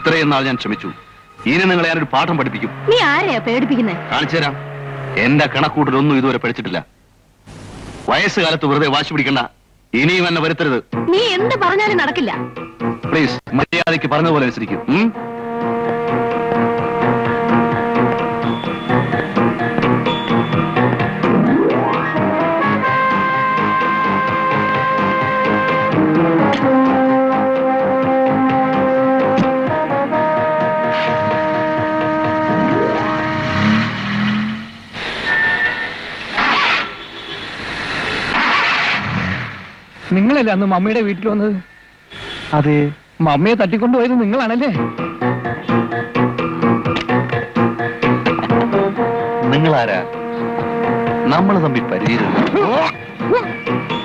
ഇത്രയും നാൾ ഞാൻ ശ്രമിച്ചു ഇനി നിങ്ങളെ ഞാനൊരു പാഠം പഠിപ്പിക്കും നീ ആരെയാ പേടിപ്പിക്കുന്നത് കാണിച്ചു തരാം എന്റെ കണക്കൂട്ടിലൊന്നും ഇതുവരെ പഠിച്ചിട്ടില്ല വയസ്സുകാലത്ത് വെറുതെ വാശി പിടിക്കണ്ട ഇനിയും എന്നെ വരുത്തരുത് നീ എന്ത് പറഞ്ഞാലും നടക്കില്ല പ്ലീസ് മര്യാദയ്ക്ക് പറഞ്ഞതുപോലെ അനുസരിക്കും ഉം? നിങ്ങളല്ലേ അന്ന് മമ്മിയുടെ വീട്ടിൽ വന്നത് അതെ മമ്മിയെ തട്ടിക്കൊണ്ടുപോയത് നിങ്ങളാണല്ലേ നിങ്ങളാരാ നമ്മൾ തമ്മിൽ പരിചയമില്ല